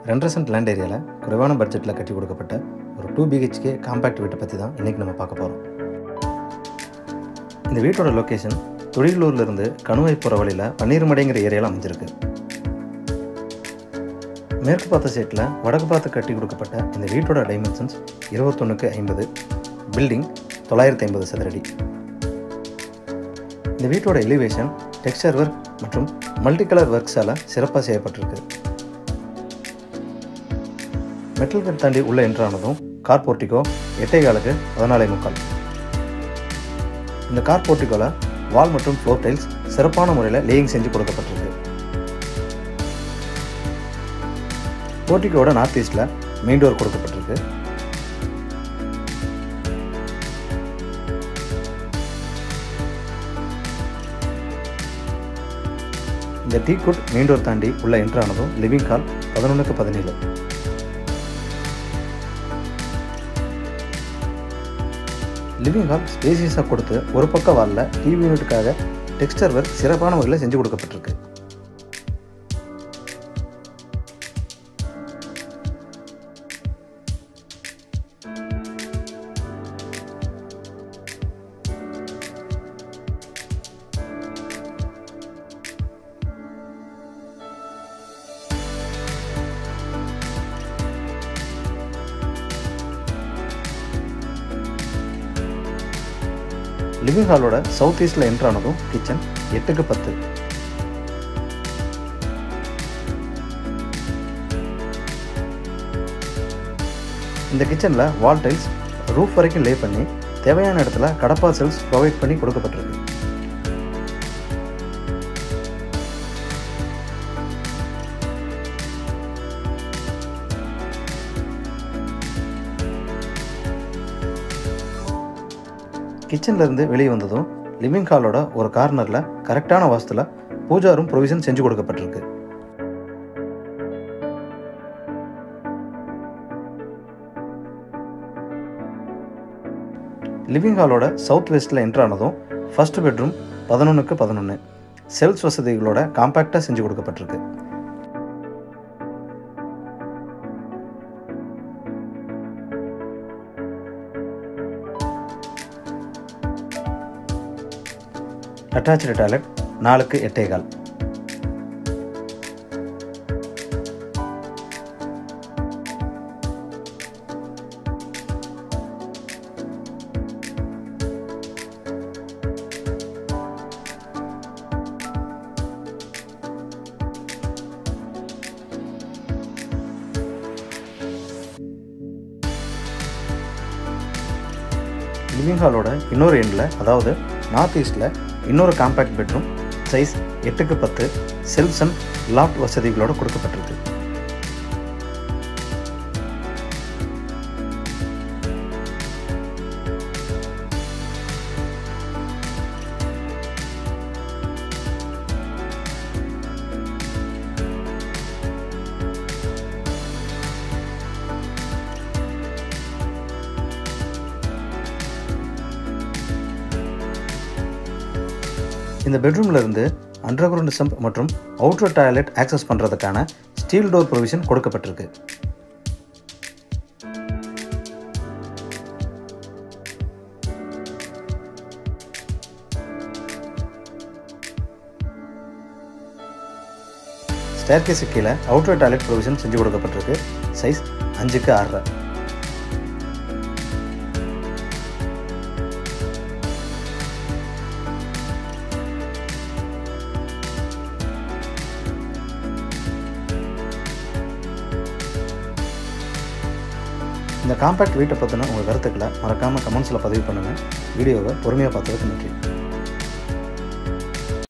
ரெண்டரை cent land ஏரியாவில் குறைவான பட்ஜெட்டில் கட்டி கொடுக்கப்பட்ட ஒரு டூ பிஹெச்கே காம்பேக்ட் வீட்டை பற்றி தான் இன்றைக்கி நம்ம பார்க்க போகிறோம் இந்த வீட்டோட லொக்கேஷன் தொழிலூர்லேருந்து கணுவை போகிற வழியில் பன்னீர்மடைங்கிற ஏரியாவில் அமைஞ்சிருக்கு மேற்கு பார்த்த சைட்டில் வடக்கு பார்த்து கட்டி கொடுக்கப்பட்ட இந்த வீட்டோட டைமென்ஷன்ஸ் இருபத்தொன்னுக்கு ஐம்பது பில்டிங் தொள்ளாயிரத்தி ஐம்பது சதுரடி இந்த வீட்டோட எலிவேஷன் டெக்ஸ்டர் ஒர்க் மற்றும் மல்டி கலர் ஒர்க்ஸால் சிறப்பாக செய்யப்பட்டிருக்கு மெட்டல் கட் தாண்டி உள்ள என்ட்ரானதும் கார் போர்ட்டிகோ எட்டை காலுக்கு பதினாலே முக்கால் இந்த கார் போர்ட்டிகோவில் வால் மற்றும் ஃப்ளோர் டைல்ஸ் சிறப்பான முறையில் லேயிங் செஞ்சு கொடுக்கப்பட்டிருக்கு போர்ட்டிகோட நார்த் ஈஸ்டில் மெயின் டோர் கொடுக்கப்பட்டிருக்கு இந்த டீ குட் மெயின் டோர் தாண்டி உள்ள என்ட்ரானதும் லிவிங் ஹால் பதினொன்றுக்கு பதினேழு லிவிங் ஹால் ஸ்பேசியஸாக கொடுத்து ஒரு பக்க வாலில் டிவி யூனிட்டுக்காக டெக்ஸ்டர் ஒர்க் சிறப்பான முறையில் செஞ்சு கொடுக்கப்பட்டிருக்கு லிவிங் ஹாலோட சவுத் ஈஸ்டில் என்ட்ரானதும் கிச்சன் எட்டுக்கு பத்து இந்த கிச்சனில் வால் டைல்ஸ் ரூஃப் வரைக்கும் லே பண்ணி தேவையான இடத்துல கடப்பா செல்ஸ் ப்ரொவைட் பண்ணி கொடுக்கப்பட்டிருக்கு கிச்சன்லேருந்து வெளியே வந்ததும் லிவிங் ஹாலோட ஒரு கார்னரில் கரெக்டான வாஸ்துல பூஜா ரூம் ப்ரொவிஷன் செஞ்சு கொடுக்கப்பட்டிருக்கு லிவிங் ஹாலோட சவுத் வெஸ்ட்டில் என்ட்ரானதும் ஃபர்ஸ்ட் பெட்ரூம் பதினொன்றுக்கு பதினொன்று செல்ஸ் வசதிகளோட காம்பேக்டாக செஞ்சு கொடுக்கப்பட்டிருக்கு அட்டாச்சு டாய்லெட் நாலுக்கு எட்டேகால் லிவிங் ஹாலோட இன்னொரு எண்டில் அதாவது நார்த் ஈஸ்டில் இன்னொரு காம்பேக்ட் பெட்ரூம் சைஸ் எட்டுக்கு பத்து செல்ஃப்ஸ் அண்ட் லாஃப்ட் வசதிகளோடு கொடுக்கப்பட்டிருக்கு இந்த பெட்ரூம்ல இருந்து அண்டர் கிரவுண்ட் சம்ப் மற்றும் அவுட்டர் டாய்லெட் ஆக்சஸ் பண்ணுறதுக்கான ஸ்டீல் டோர் ப்ரொவிஷன் கொடுக்கப்பட்டிருக்கு ஸ்டேர்கேஸு கீழே அவுட்டர் டாய்லெட் ப்ரொவிஷன் செஞ்சு கொடுக்கப்பட்டிருக்கு சைஸ் அஞ்சுக்கு ஆறரை இந்த காம்பேக்ட் வீட்டை பற்றின உங்கள் கருத்துக்களை மறக்காமல் கமெண்ட்ஸில் பதிவு பண்ணுங்கள் வீடியோவை பொறுமையாக பார்த்ததுக்கு நன்றி